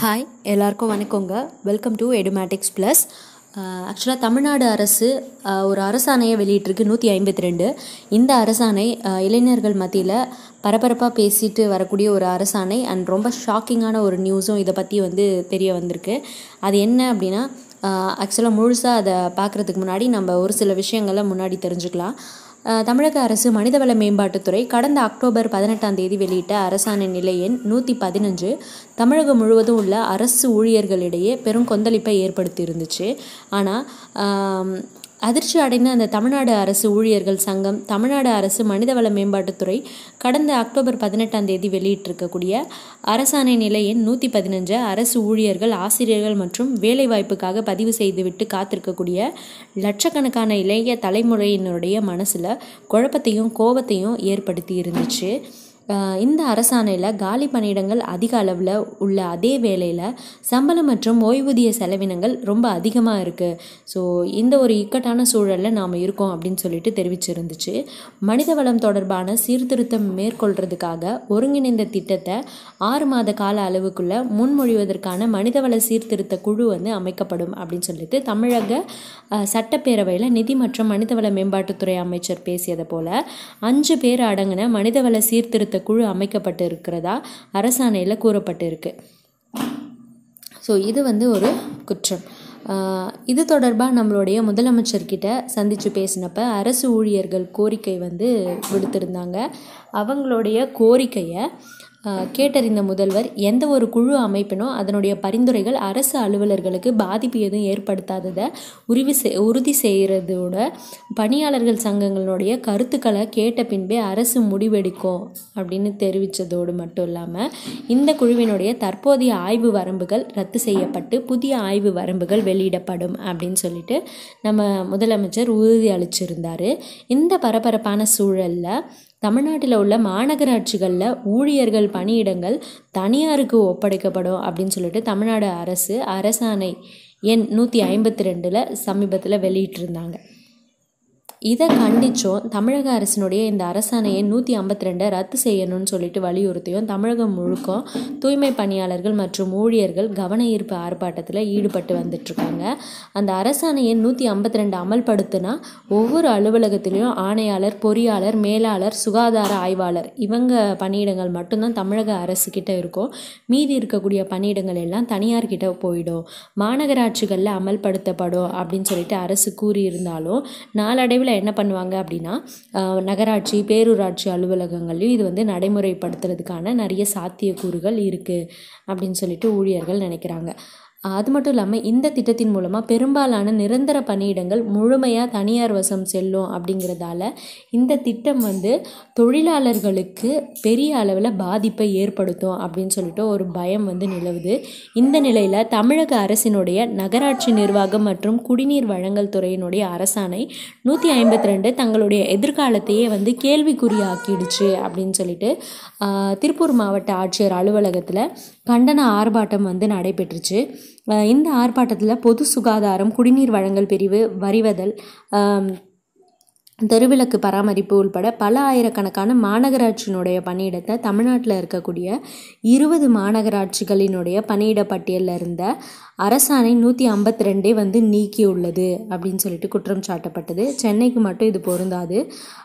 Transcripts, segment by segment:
hi எல்லாருக்கும் வணக்கங்க welcome to Edumatics plus ஆக்சுவலாக தமிழ்நாடு அரசு ஆஹ், ஒரு அரசாணையை வெளியிட்டிருக்கு நூற்றி ஐம்பத்தி ரெண்டு இந்த அரசாணை ஆஹ், இளைஞர்கள் மத்தியில் பரபரப்பாக பேசிட்டு வரக்கூடிய ஒரு அரசாணை அண்ட் ரொம்ப ஷாக்கிங்கான ஒரு நியூஸும் இதை பற்றி வந்து தெரிய வந்திருக்கு அது என்ன அப்படின்னா ஆக்சுவலாக முழுசாக அதை பார்க்குறதுக்கு முன்னாடி நம்ம ஒரு சில விஷயங்களை முன்னாடி தெரிஞ்சுக்கலாம் அஹ் தமிழக அரசு மனிதவள மேம்பாட்டுத்துறை கடந்த அக்டோபர் பதினெட்டாம் தேதி வெளியிட்ட அரசாணை நிலை எண் நூற்றி பதினஞ்சு தமிழகம் முழுவதும் உள்ள அரசு ஊழியர்களிடையே பெரும் கொந்தளிப்பை ஏற்படுத்தி இருந்துச்சு ஆனால் அதிர்ச்சி அடைந்த அந்த தமிழ்நாடு அரசு ஊழியர்கள் சங்கம் தமிழ்நாடு அரசு மனிதவள மேம்பாட்டுத்துறை கடந்த அக்டோபர் பதினெட்டாம் தேதி வெளியிட்டிருக்கக்கூடிய அரசாணை நிலை எண் நூற்றி பதினஞ்சு அரசு ஊழியர்கள் ஆசிரியர்கள் மற்றும் வேலைவாய்ப்புக்காக பதிவு செய்துவிட்டு காத்திருக்கக்கூடிய லட்சக்கணக்கான இளைய தலைமுறையினருடைய மனசில் குழப்பத்தையும் கோபத்தையும் ஏற்படுத்தி இருந்துச்சு ஆஹ் இந்த அரசாணையில் காலி பணியிடங்கள் அதிக அளவில் உள்ள அதே வேளையில் சம்பளம் மற்றும் ஓய்வூதிய செலவினங்கள் ரொம்ப அதிகமாக இருக்குது ஸோ இந்த ஒரு இக்கட்டான சூழலில் நாம் இருக்கோம் அப்படின்னு சொல்லிட்டு தெரிவிச்சிருந்துச்சு மனிதவளம் தொடர்பான சீர்திருத்தம் மேற்கொள்றதுக்காக ஒருங்கிணைந்த திட்டத்தை ஆறு மாத கால அளவுக்குள்ள முன்மொழிவதற்கான மனிதவள சீர்திருத்த குழு வந்து அமைக்கப்படும் அப்படின்னு சொல்லிட்டு தமிழக ஆஹ், சட்டப்பேரவையில் நிதி மற்றும் மனிதவள மேம்பாட்டுத்துறை அமைச்சர் பேசியதை போல அஞ்சு பேர் அடங்கின மனிதவள சீர்திருத்த குழு அமைக்கப்பட்டு இருக்கிறதா அரசாணையில் கூறப்பட்டு இருக்கு ஸோ இது வந்து ஒரு குற்றம் ஆஹ் இது தொடர்பாக நம்மளுடைய முதலமைச்சர்கிட்ட சந்தித்து பேசினப்ப அரசு ஊழியர்கள் கோரிக்கை வந்து விடுத்திருந்தாங்க அவங்களுடைய கோரிக்கையை ஆஹ் கேட்டறிந்த முதல்வர் எந்த ஒரு குழு அமைப்பினோ அதனுடைய பரிந்துரைகள் அரசு அலுவலர்களுக்கு பாதிப்பு எதுவும் ஏற்படுத்தாததை உறுதி செய் உறுதி செய்கிறதோட பணியாளர்கள் சங்கங்களுடைய கருத்துக்களை கேட்ட பின்பே அரசு முடிவெடுக்கும் அப்படின்னு தெரிவித்ததோடு மட்டும் இல்லாமல் இந்த குழுவினுடைய தற்போதைய ஆய்வு வரம்புகள் ரத்து செய்யப்பட்டு புதிய ஆய்வு வரம்புகள் வெளியிடப்படும் அப்படின்னு சொல்லிட்டு நம்ம முதலமைச்சர் உறுதி அளிச்சிருந்தார் இந்த பரபரப்பான சூழலில் தமிழ்நாட்டில் உள்ள மாநகராட்சிகளில் ஊழியர்கள் பணியிடங்கள் தனியாருக்கு ஒப்படைக்கப்படும் அப்படின்னு சொல்லிட்டு தமிழ்நாடு அரசு அரசாணை எண் நூற்றி ஐம்பத்தி ரெண்டில் சமீபத்தில் வெளியிட்டிருந்தாங்க இதை கண்டிச்சும் தமிழக அரசினுடைய இந்த அரசாணையை நூற்றி ஐம்பத்தி ரெண்டை ரத்து செய்யணும்னு சொல்லிட்டு வலியுறுத்தியும் தமிழகம் முழுக்க தூய்மை பணியாளர்கள் மற்றும் ஊழியர்கள் கவன ஈர்ப்பு ஆர்ப்பாட்டத்தில் ஈடுபட்டு வந்துட்டுருக்காங்க அந்த அரசாணையை நூற்றி ஐம்பத்தி ரெண்டு அமல்படுத்தினா ஒவ்வொரு அலுவலகத்திலையும் ஆணையாளர் பொறியாளர் மேலாளர் சுகாதார ஆய்வாளர் இவங்க பணியிடங்கள் மட்டும்தான் தமிழக அரசு கிட்ட இருக்கும் மீதி இருக்கக்கூடிய பணியிடங்கள் எல்லாம் தனியார் கிட்ட போயிடும் மாநகராட்சிகளில் அமல்படுத்தப்படும் அப்படின்னு சொல்லிட்டு அரசு கூறியிருந்தாலும் நாளடைவில் என்ன பண்ணுவாங்க அப்படின்னா ஆஹ், நகராட்சி பேரூராட்சி அலுவலகங்கள்லையும் இது வந்து நடைமுறைப்படுத்துறதுக்கான நிறைய சாத்தியக்கூறுகள் இருக்குது அப்படின்னு சொல்லிட்டு ஊழியர்கள் நினைக்கிறாங்க அது மட்டும் இல்லாமல் இந்த திட்டத்தின் மூலமாக பெரும்பாலான நிரந்தர பணியிடங்கள் முழுமையாக தனியார் வசம் செல்லும் அப்படிங்கிறதால இந்த திட்டம் வந்து தொழிலாளர்களுக்கு பெரிய அளவில் பாதிப்பை ஏற்படுத்தும் அப்படின்னு சொல்லிட்டு ஒரு பயம் வந்து நிலவுது இந்த நிலையில் தமிழக அரசினுடைய நகராட்சி நிர்வாகம் மற்றும் குடிநீர் வழங்கல் துறையினுடைய அரசாணை நூற்றி ஐம்பத்தி ரெண்டு தங்களுடைய எதிர்காலத்தையே வந்து கேள்விக்குறியாக்கிடுச்சு அப்படின்னு சொல்லிட்டு ஆஹ், திருப்பூர் மாவட்ட ஆட்சியர் அலுவலகத்தில் கண்டன ஆர்ப்பாட்டம் வந்து நடைபெற்றுச்சு ஆஹ், இந்த ஆர்ப்பாட்டத்தில் பொது சுகாதாரம் குடிநீர் வழங்கல் பிரிவு வரிவதல் ஆம், தெருவிளக்கு பராமரிப்பு உள்பட பல ஆயிரக்கணக்கான மாநகராட்சியினுடைய பணியிடத்தை தமிழ்நாட்டில் இருக்கக்கூடிய இருபது மாநகராட்சிகளினுடைய பணியிட பட்டியலில் இருந்த அரசாணை நூற்றி ஐம்பத்தி ரெண்டே வந்து நீக்கியுள்ளது அப்படின்னு சொல்லிட்டு குற்றம் சாட்டப்பட்டது சென்னைக்கு மட்டும் இது பொருந்தாது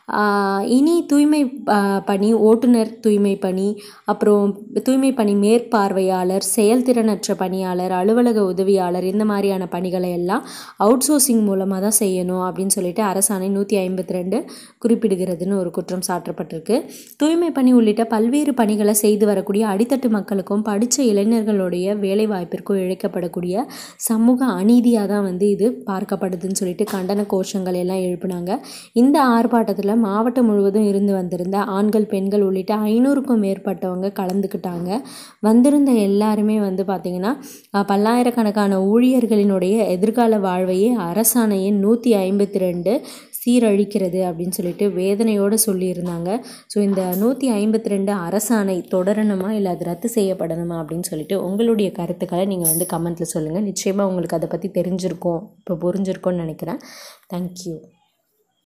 ஆஹ் இனி தூய்மை ஆஹ் பணி ஓட்டுநர் தூய்மை பணி அப்புறம் தூய்மை பணி மேற்பார்வையாளர் செயல்திறனற்ற பணியாளர் அலுவலக உதவியாளர் இந்த மாதிரியான பணிகளை எல்லாம் அவுட் சோர்சிங் மூலமாக தான் செய்யணும் அப்படின்னு சொல்லிட்டு அரசாணை நூற்றி ஐம்பத்தி ரெண்டு குறிப்பிடுகிறதுன்னு ஒரு குற்றம் சாட்டப்பட்டிருக்கு தூய்மை பணி உள்ளிட்ட பல்வேறு பணிகளை செய்து வரக்கூடிய அடித்தட்டு மக்களுக்கும் படித்த இளைஞர்களுடைய வேலை வாய்ப்பிற்கும் இழைக்கப்படக்கூடிய சமூக அநீதியாக தான் வந்து இது பார்க்கப்படுதுன்னு சொல்லிட்டு கண்டன கோஷங்கள் எல்லாம் எழுப்பினாங்க இந்த ஆர்ப்பாட்டத்தில் மாவட்டம் முழுவதும் இருந்து வந்திருந்த ஆண்கள் பெண்கள் உள்ளிட்ட ஐநூறுக்கும் மேற்பட்டவங்க கலந்துக்கிட்டாங்க வந்திருந்த எல்லாருமே வந்து பார்த்திங்கன்னா அஹ், பல்லாயிரக்கணக்கான ஊழியர்களினுடைய எதிர்கால வாழ்வையே அரசாணையை நூற்றி ஐம்பத்தி ரெண்டு சீரழிக்கிறது அப்படின்னு சொல்லிட்டு வேதனையோடு சொல்லியிருந்தாங்க ஸோ இந்த நூற்றி ஐம்பத்தி ரெண்டு அரசாணை தொடரணுமா இல்லை அது ரத்து செய்யப்படணுமா அப்படின்னு சொல்லிட்டு உங்களுடைய கருத்துக்களை நீங்கள் வந்து கமெண்ட்டில் சொல்லுங்கள் நிச்சயமாக உங்களுக்கு அதை பற்றி தெரிஞ்சிருக்கும் இப்போ புரிஞ்சிருக்கும்னு நினைக்கிறேன் தேங்க்யூ